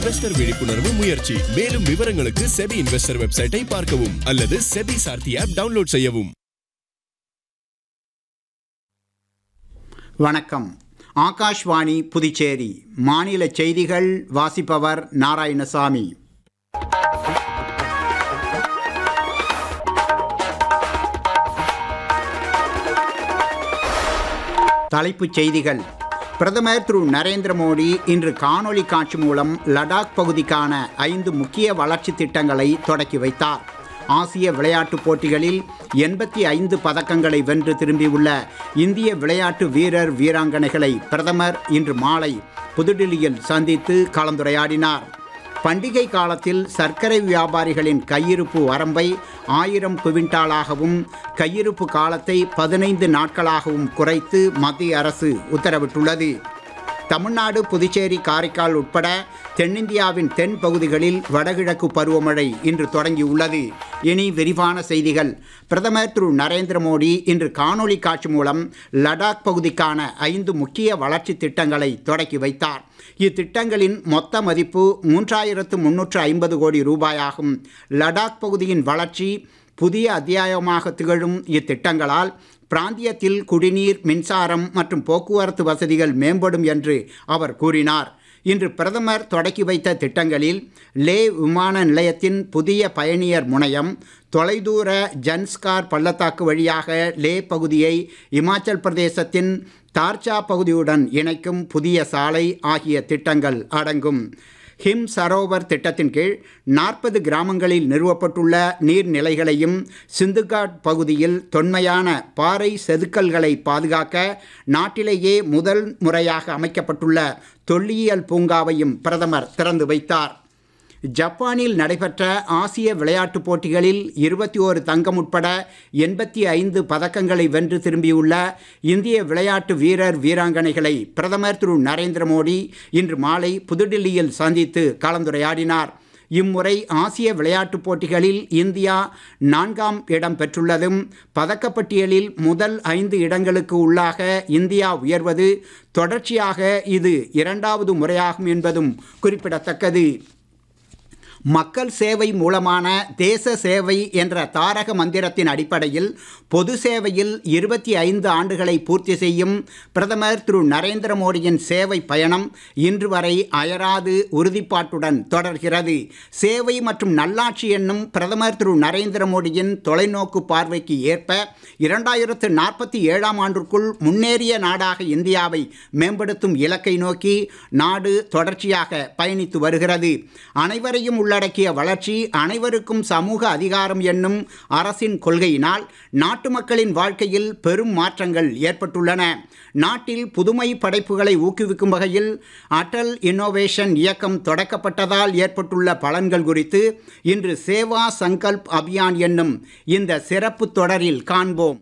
investor விழிப்புணர்வு முயற்சி மேலும் விவரங்களுக்கு செபி இன்வெஸ்டர் வெப்சைட்டை பார்க்கவும் அல்லது செபி சார்த்தி ஆப் டவுன்லோட் செய்யவும் வணக்கம் ஆகாஷ்வாணி புதுச்சேரி மாநில செய்திகள் வாசிப்பவர் நாராயணசாமி தலைப்புச் செய்திகள் பிரதமர் திரு நரேந்திர மோடி இன்று காணொளி காட்சி மூலம் லடாக் பகுதிக்கான ஐந்து முக்கிய வளர்ச்சி திட்டங்களை தொடக்கி வைத்தார் ஆசிய விளையாட்டுப் போட்டிகளில் எண்பத்தி ஐந்து பதக்கங்களை வென்று திரும்பியுள்ள இந்திய விளையாட்டு வீரர் வீராங்கனைகளை பிரதமர் இன்று மாலை புதுடில்லியில் சந்தித்து கலந்துரையாடினார் பண்டிகை காலத்தில் சர்க்கரை வியாபாரிகளின் கையிருப்பு வரம்பை ஆயிரம் குவிண்டாலாகவும் கையிருப்பு காலத்தை பதினைந்து நாட்களாகவும் குறைத்து மத்திய அரசு உத்தரவிட்டுள்ளது தமிழ்நாடு புதுச்சேரி காரைக்கால் உட்பட தென்னிந்தியாவின் தென் பகுதிகளில் வடகிழக்கு பருவமழை இன்று தொடங்கியுள்ளது இனி விரிவான செய்திகள் பிரதமர் திரு நரேந்திர மோடி இன்று காணொளி காட்சி மூலம் லடாக் பகுதிக்கான ஐந்து முக்கிய வளர்ச்சி திட்டங்களை தொடக்கி வைத்தார் இத்திட்டங்களின் மொத்த மதிப்பு மூன்றாயிரத்து முன்னூற்று ஐம்பது கோடி ரூபாயாகும் லடாக் பகுதியின் வளர்ச்சி புதிய அத்தியாயமாக திகழும் இத்திட்டங்களால் பிராந்தியத்தில் குடிநீர் மின்சாரம் மற்றும் போக்குவரத்து வசதிகள் மேம்படும் என்று அவர் கூறினார் இன்று பிரதமர் தொடக்கி வைத்த திட்டங்களில் லே விமான நிலையத்தின் புதிய பயணியர் முனையம் தொலைதூர ஜன்ஸ்கார் பள்ளத்தாக்கு வழியாக லே பகுதியை இமாச்சல் பிரதேசத்தின் தார்ச்சா பகுதியுடன் இணைக்கும் புதிய சாலை ஆகிய திட்டங்கள் அடங்கும் ஹிம் சரோவர் திட்டத்தின் கீழ் நாற்பது கிராமங்களில் நிறுவப்பட்டுள்ள நீர்நிலைகளையும் சிந்துகாட் பகுதியில் தொன்மையான பாறை செதுக்கல்களை பாதுகாக்க நாட்டிலேயே முதல் முறையாக அமைக்கப்பட்டுள்ள தொல்லியல் பூங்காவையும் பிரதமர் திறந்து வைத்தார் ஜப்பானில் நடைபெற்ற ஆசிய விளையாட்டுப் போட்டிகளில் இருபத்தி ஓரு தங்கம் உட்பட எண்பத்தி ஐந்து பதக்கங்களை வென்று திரும்பியுள்ள இந்திய விளையாட்டு வீரர் வீராங்கனைகளை பிரதமர் திரு நரேந்திர மோடி இன்று மாலை புதுடில்லியில் சந்தித்து கலந்துரையாடினார் இம்முறை ஆசிய விளையாட்டுப் போட்டிகளில் இந்தியா நான்காம் இடம் பெற்றுள்ளதும் பதக்கப்பட்டியலில் முதல் ஐந்து இடங்களுக்கு உள்ளாக இந்தியா உயர்வது தொடர்ச்சியாக இது இரண்டாவது முறையாகும் என்பதும் குறிப்பிடத்தக்கது மக்கள் சேவை மூலமான தேச சேவை என்ற தாரக மந்திரத்தின் அடிப்படையில் பொது சேவையில் இருபத்தி ஐந்து ஆண்டுகளை பூர்த்தி செய்யும் பிரதமர் திரு நரேந்திர மோடியின் சேவை பயணம் இன்று வரை அயராது உறுதிப்பாட்டுடன் தொடர்கிறது சேவை மற்றும் நல்லாட்சி என்னும் பிரதமர் திரு நரேந்திர மோடியின் தொலைநோக்கு பார்வைக்கு ஏற்ப இரண்டாயிரத்து நாற்பத்தி ஏழாம் ஆண்டிற்குள் முன்னேறிய நாடாக இந்தியாவை மேம்படுத்தும் இலக்கை நோக்கி நாடு தொடர்ச்சியாக பயணித்து வருகிறது அனைவரையும் உள்ளடக்கிய வளர்ச்சி அனைவருக்கும் சமூக அதிகாரம் என்னும் அரசின் கொள்கையினால் நாட்டு மக்களின் வாழ்க்கையில் பெரும் மாற்றங்கள் ஏற்பட்டுள்ளன நாட்டில் புதுமை படைப்புகளை ஊக்குவிக்கும் வகையில் அடல் இன்னோவேஷன் இயக்கம் தொடக்கப்பட்டதால் ஏற்பட்டுள்ள பலன்கள் குறித்து இன்று சேவா சங்கல்ப் அபியான் என்னும் இந்த சிறப்பு தொடரில் காண்போம்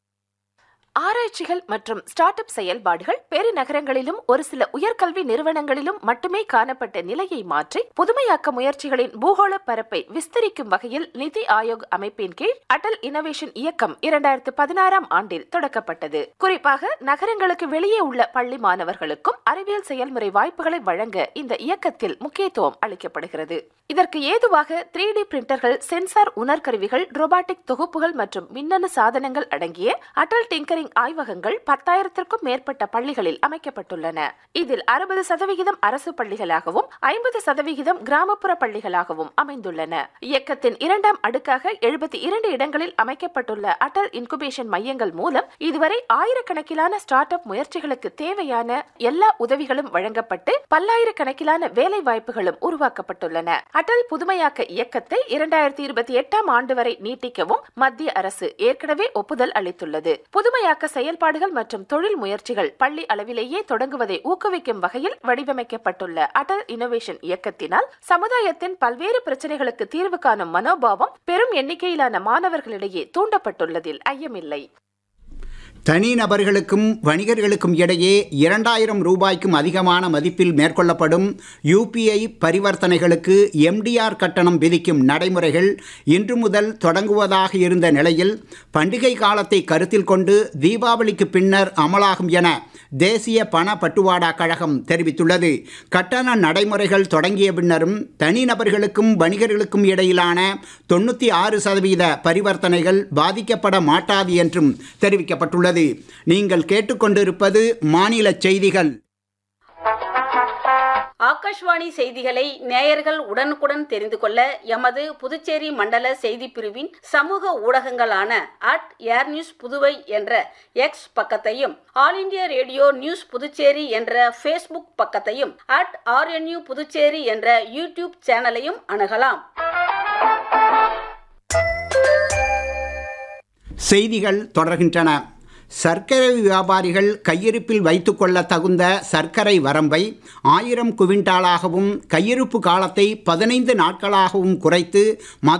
ஆராய்ச்சிகள் மற்றும் ஸ்டார்ட் அப் செயல்பாடுகள் பெருநகரங்களிலும் ஒரு சில உயர்கல்வி நிறுவனங்களிலும் மட்டுமே காணப்பட்ட நிலையை மாற்றி புதுமையாக்க முயற்சிகளின் பூகோள பரப்பை விஸ்தரிக்கும் வகையில் நிதி ஆயோக் அமைப்பின் கீழ் அடல் இனோவேஷன் இயக்கம் இரண்டாயிரத்து பதினாறாம் ஆண்டில் தொடக்கப்பட்டது குறிப்பாக நகரங்களுக்கு வெளியே உள்ள பள்ளி மாணவர்களுக்கும் அறிவியல் செயல்முறை வாய்ப்புகளை வழங்க இந்த இயக்கத்தில் முக்கியத்துவம் அளிக்கப்படுகிறது இதற்கு ஏதுவாக த்ரீ டி பிரிண்டர்கள் சென்சார் உணர்கருவிகள் ரோபாட்டிக் தொகுப்புகள் மற்றும் மின்னணு சாதனங்கள் அடங்கிய அடல் டிங்கரிங் ஆய்வகங்கள் பத்தாயிரத்திற்கும் மேற்பட்ட பள்ளிகளில் அமைக்கப்பட்டுள்ளன இதில் அறுபது சதவிகிதம் அரசு பள்ளிகளாகவும் ஐம்பது சதவிகிதம் கிராமப்புற பள்ளிகளாகவும் அமைந்துள்ளன இயக்கத்தின் இரண்டாம் அடுக்காக எழுபத்தி இரண்டு இடங்களில் அமைக்கப்பட்டுள்ள அடல் இன்குபேஷன் மையங்கள் மூலம் இதுவரை ஆயிரக்கணக்கிலான ஸ்டார்ட் அப் முயற்சிகளுக்கு தேவையான எல்லா உதவிகளும் வழங்கப்பட்டு பல்லாயிரக்கணக்கிலான வேலை வாய்ப்புகளும் உருவாக்கப்பட்டுள்ளன அடல் புதுமையாக்க இயக்கத்தை இரண்டாயிரத்தி இருபத்தி எட்டாம் ஆண்டு வரை நீட்டிக்கவும் மத்திய அரசு ஏற்கனவே ஒப்புதல் அளித்துள்ளது புதுமையாக்க செயல்பாடுகள் மற்றும் தொழில் முயற்சிகள் பள்ளி அளவிலேயே தொடங்குவதை ஊக்குவிக்கும் வகையில் வடிவமைக்கப்பட்டுள்ள அடல் இனோவேஷன் இயக்கத்தினால் சமுதாயத்தின் பல்வேறு பிரச்சனைகளுக்கு தீர்வு காணும் மனோபாவம் பெரும் எண்ணிக்கையிலான மாணவர்களிடையே தூண்டப்பட்டுள்ளதில் ஐயமில்லை தனிநபர்களுக்கும் வணிகர்களுக்கும் இடையே இரண்டாயிரம் ரூபாய்க்கும் அதிகமான மதிப்பில் மேற்கொள்ளப்படும் யூபிஐ பரிவர்த்தனைகளுக்கு எம்டிஆர் கட்டணம் விதிக்கும் நடைமுறைகள் இன்று முதல் தொடங்குவதாக இருந்த நிலையில் பண்டிகை காலத்தை கருத்தில் கொண்டு தீபாவளிக்கு பின்னர் அமலாகும் என தேசிய பண பட்டுவாடா கழகம் தெரிவித்துள்ளது கட்டண நடைமுறைகள் தொடங்கிய பின்னரும் தனிநபர்களுக்கும் வணிகர்களுக்கும் இடையிலான தொண்ணூற்றி ஆறு சதவீத பரிவர்த்தனைகள் பாதிக்கப்பட மாட்டாது என்றும் தெரிவிக்கப்பட்டுள்ளது நீங்கள் கேட்டுக்கொண்டிருப்பது மாநில செய்திகள் ஆகாஷ்வாணி செய்திகளை நேயர்கள் உடனுக்குடன் தெரிந்து கொள்ள எமது புதுச்சேரி மண்டல செய்தி பிரிவின் சமூக ஊடகங்களான அட் ஏர் நியூஸ் புதுவை என்ற எக்ஸ் பக்கத்தையும் All India Radio news Puducherry என்ற ஃபேஸ்புக் பக்கத்தையும் அட் ஆர்என்யூ புதுச்சேரி என்ற யூடியூப் சேனலையும் அணுகலாம் செய்திகள் தொடர்கின்றன சர்க்கரை வியாபாரிகள் கையிருப்பில் வைத்துக்கொள்ள தகுந்த சர்க்கரை வரம்பை ஆயிரம் குவிண்டாலாகவும் கையிருப்பு காலத்தை பதினைந்து நாட்களாகவும் குறைத்து